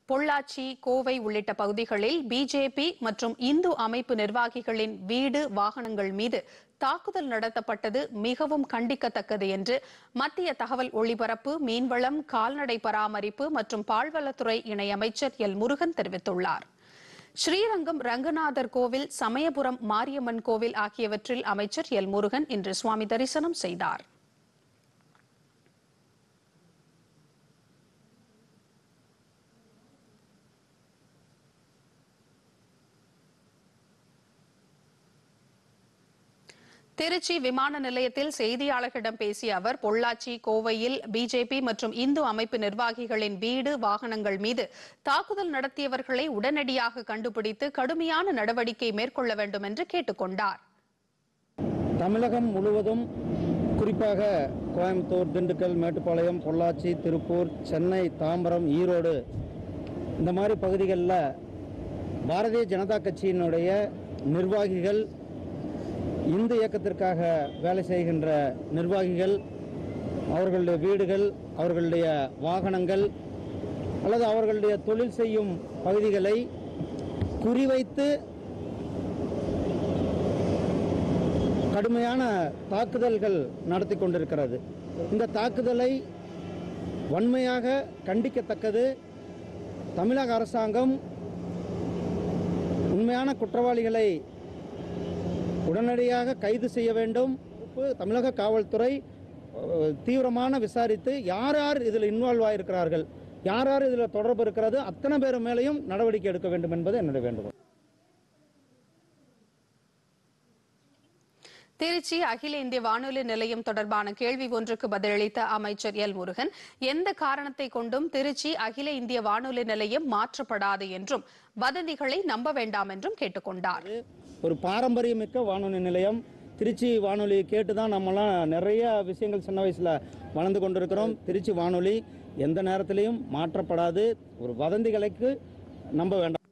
பொள்ளாச்சி கோவை உள்ளிட்ட பகுதிகளில் பிஜேபி மற்றும் இந்து அமைப்பு நிர்வாகிகளின் வீடு வாகனங்கள் மீது தாக்குதல் நடத்தப்பட்டது மிகவும் கண்டிக்கத்தக்கது என்று மத்திய தகவல் ஒளிபரப்பு மீன்வளம் கால்நடை பராமரிப்பு மற்றும் பால்வளத்துறை இணையமைச்சர் எல் முருகன் தெரிவித்துள்ளார் ஸ்ரீரங்கம் ரங்கநாதர் கோவில் சமயபுரம் மாரியம்மன் கோவில் ஆகியவற்றில் அமைச்சர் எல் முருகன் இன்று சுவாமி தரிசனம் செய்தார் திருச்சி விமான நிலையத்தில் செய்தியாளர்களிடம் பேசிய அவர் பொள்ளாச்சி கோவையில் பிஜேபி மற்றும் இந்து அமைப்பு நிர்வாகிகளின் வீடு வாகனங்கள் மீது தாக்குதல் நடத்தியவர்களை உடனடியாக கண்டுபிடித்து கடுமையான நடவடிக்கை மேற்கொள்ள வேண்டும் என்று கேட்டுக்கொண்டார் தமிழகம் முழுவதும் குறிப்பாக கோயம்புத்தூர் திண்டுக்கல் மேட்டுப்பாளையம் பொள்ளாச்சி திருப்பூர் சென்னை தாம்பரம் ஈரோடு இந்த மாதிரி பகுதிகளில் பாரதிய ஜனதா கட்சியினுடைய நிர்வாகிகள் இந்து இயக்கத்திற்காக வேலை செய்கின்ற நிர்வாகிகள் அவர்களுடைய வீடுகள் அவர்களுடைய வாகனங்கள் அல்லது அவர்களுடைய தொழில் செய்யும் பகுதிகளை குறிவைத்து கடுமையான தாக்குதல்கள் நடத்தி கொண்டிருக்கிறது இந்த தாக்குதலை வன்மையாக கண்டிக்கத்தக்கது தமிழக அரசாங்கம் உண்மையான குற்றவாளிகளை உடனடியாக கைது செய்ய வேண்டும் தமிழக காவல்துறை அஹ், தீவிரமான விசாரித்து யார் யார் இதில் இன்வால்வ் ஆகியிருக்கிறார்கள் யார் யார் இதில் தொடர்பு இருக்கிறது அத்தனை பேர் மேலேயும் நடவடிக்கை எடுக்க வேண்டும் என்பது என்னுடைய வேண்டுகோள் திருச்சி அகில இந்திய வானொலி நிலையம் தொடர்பான கேள்வி ஒன்றுக்கு பதிலளித்த அமைச்சர் எல் முருகன் எந்த காரணத்தை கொண்டும் திருச்சி அகில இந்திய வானொலி நிலையம் மாற்றப்படாது என்றும் வதந்திகளை நம்ப வேண்டாம் என்றும் கேட்டுக்கொண்டார் ஒரு பாரம்பரியமிக்க வானொலி நிலையம் திருச்சி வானொலி கேட்டு தான் நம்மலாம் நிறைய விஷயங்கள் சின்ன வயசில் வளர்ந்து கொண்டிருக்கிறோம் திருச்சி வானொலி எந்த நேரத்திலையும் மாற்றப்படாது ஒரு வதந்திகளுக்கு நம்ப வேண்டாம்